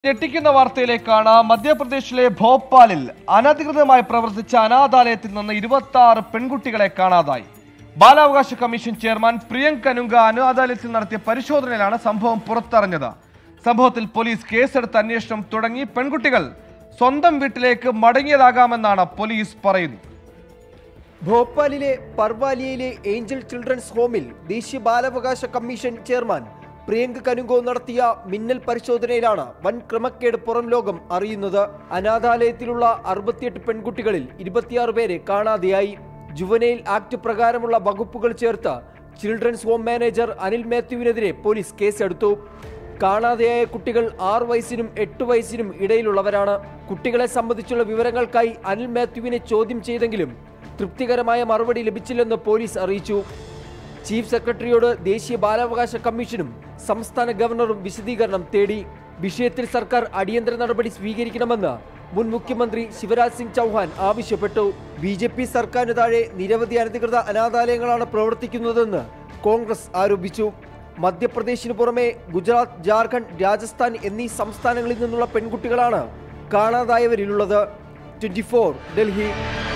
ഞെട്ടിക്കുന്ന വാർത്തയിലേക്കാണ് മധ്യപ്രദേശിലെ ഭോപ്പാലിൽ അനധികൃതമായി പ്രവർത്തിച്ച അനാഥാലയത്തിൽ നിന്ന് ഇരുപത്തി ആറ് പെൺകുട്ടികളെ കാണാതായി ബാലാവകാശ കമ്മീഷൻ ചെയർമാൻ പ്രിയങ്ക് കനുങ്ക അനാഥാലയത്തിൽ നടത്തിയ പരിശോധനയിലാണ് സംഭവം പുറത്തറിഞ്ഞത് സംഭവത്തിൽ പോലീസ് കേസെടുത്ത് അന്വേഷണം തുടങ്ങി പെൺകുട്ടികൾ സ്വന്തം വീട്ടിലേക്ക് മടങ്ങിയതാകാമെന്നാണ് പോലീസ് പറയുന്നത് ഭോപ്പാലിലെ പർവാലിയയിലെ ഏഞ്ചൽ ചിൽഡ്രൻസ് ഹോമിൽ ദേശീയ ബാലാവകാശ കമ്മീഷൻ ചെയർമാൻ പ്രിയങ്ക് കനുങ്കോ നടത്തിയ മിന്നൽ പരിശോധനയിലാണ് വൻ ക്രമക്കേട് പുറം ലോകം അറിയുന്നത് അനാഥാലയത്തിലുള്ള അറുപത്തിയെട്ട് പെൺകുട്ടികളിൽ ഇരുപത്തിയാറ് പേരെ കാണാതെയായി ജുവനൈൽ ആക്ട് പ്രകാരമുള്ള വകുപ്പുകൾ ചേർത്ത് ചിൽഡ്രൻസ് ഹോം മാനേജർ അനിൽ മാത്യുവിനെതിരെ പോലീസ് കേസെടുത്തു കാണാതെയായ കുട്ടികൾ ആറു വയസ്സിനും എട്ട് വയസ്സിനും ഇടയിലുള്ളവരാണ് കുട്ടികളെ സംബന്ധിച്ചുള്ള വിവരങ്ങൾക്കായി അനിൽ മാത്യുവിനെ ചോദ്യം ചെയ്തെങ്കിലും തൃപ്തികരമായ മറുപടി ലഭിച്ചില്ലെന്ന് പോലീസ് അറിയിച്ചു ചീഫ് സെക്രട്ടറിയോട് ദേശീയ ബാലാവകാശ കമ്മീഷനും സംസ്ഥാന ഗവർണറും വിശദീകരണം തേടി വിഷയത്തിൽ സർക്കാർ അടിയന്തര നടപടി സ്വീകരിക്കണമെന്ന് മുൻ മുഖ്യമന്ത്രി ശിവരാജ് സിംഗ് ചൗഹാൻ ആവശ്യപ്പെട്ടു ബി ജെ പി സർക്കാരിന് താഴെ നിരവധി അനധികൃത അനാഥാലയങ്ങളാണ് പ്രവർത്തിക്കുന്നതെന്ന് കോൺഗ്രസ് ആരോപിച്ചു മധ്യപ്രദേശിന് പുറമെ ഗുജറാത്ത് ജാർഖണ്ഡ് രാജസ്ഥാൻ എന്നീ സംസ്ഥാനങ്ങളിൽ നിന്നുള്ള പെൺകുട്ടികളാണ് കാണാതായവരിലുള്ളത് ട്വന്റി ഡൽഹി